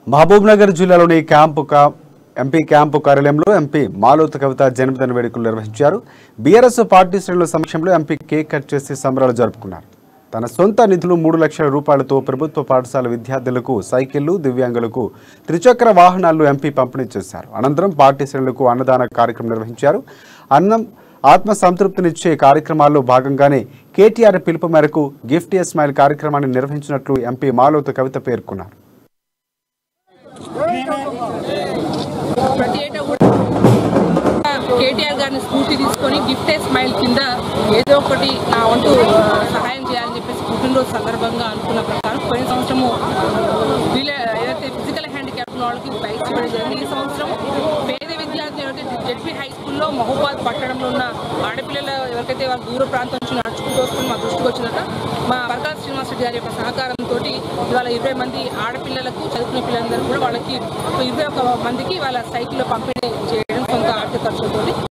మహబూబ్ నగర్ జిల్లాలోని క్యాంపు కా- MP camp కార్యాలయంలో ఎంపీ మాలోత్ కవిత జన్మదిన వేడుకలు నిర్వహించారు బీఆర్ఎస్ పార్టీ శ్రేణుల సమక్షంలో ఎంపీ కేక్ కట్ చేసి సంబరాలు జరుపుకున్నారు తన సొంత నిధులు మూడు లక్షల రూపాయలతో ప్రభుత్వ పాఠశాల విద్యార్థులకు సైకిళ్లు దివ్యాంగులకు త్రిచక్ర వాహనాలు ఎంపీ పంపిణీ చేశారు అనంతరం పార్టీ శ్రేణులకు అన్నదాన కార్యక్రమం నిర్వహించారు అన్నం ఆత్మ సంతృప్తినిచ్చే కార్యక్రమాల్లో భాగంగానే కేటీఆర్ పిలుపు మేరకు గిఫ్ట్ ఏ స్మైల్ కార్యక్రమాన్ని నిర్వహించినట్లు ఎంపీ మాలోత్ కవిత పేర్కొన్నారు ప్రతి ఏటా కూడా కేటీఆర్ గారిని స్ఫూర్తి తీసుకొని గిఫ్ట్ ఏ స్మైల్ కింద ఏదో ఒకటి నా వంతు ఆ, సహాయం చేయాలని చెప్పేసి పుట్టినరోజు సందర్భంగా అనుకున్న ప్రకారం పోయిన సంవత్సరము వీళ్ళ ఏదైతే ఫిజికల్ హ్యాండిక్యాప్ ఉన్న వాళ్ళకి బైక్స్ ఇవ్వడం జరిగింది ఈ సంవత్సరం పేద విద్యార్థులు ఎవరైతే జెడ్పీ హై స్కూల్లో మహబూబాద్ పట్టణంలో ఉన్న ఆడపిల్లల ఎవరికైతే వాళ్ళ దూర ప్రాంతం నుంచి నడుచుకుంటూ వస్తుంది మా దృష్టికి వచ్చినట్ట మా వర్గాల శ్రీనివాస్ రెడ్డి గారి యొక్క సహకారంతో ఇవాళ ఇరవై మంది ఆడపిల్లలకు చదువుకునే పిల్లలందరూ కూడా వాళ్ళకి ఒక ఇరవై ఒక మందికి వాళ్ళ సైకిల్లో పంపిణీ చేయడం సొంత ఆర్థిక ఖర్చులతో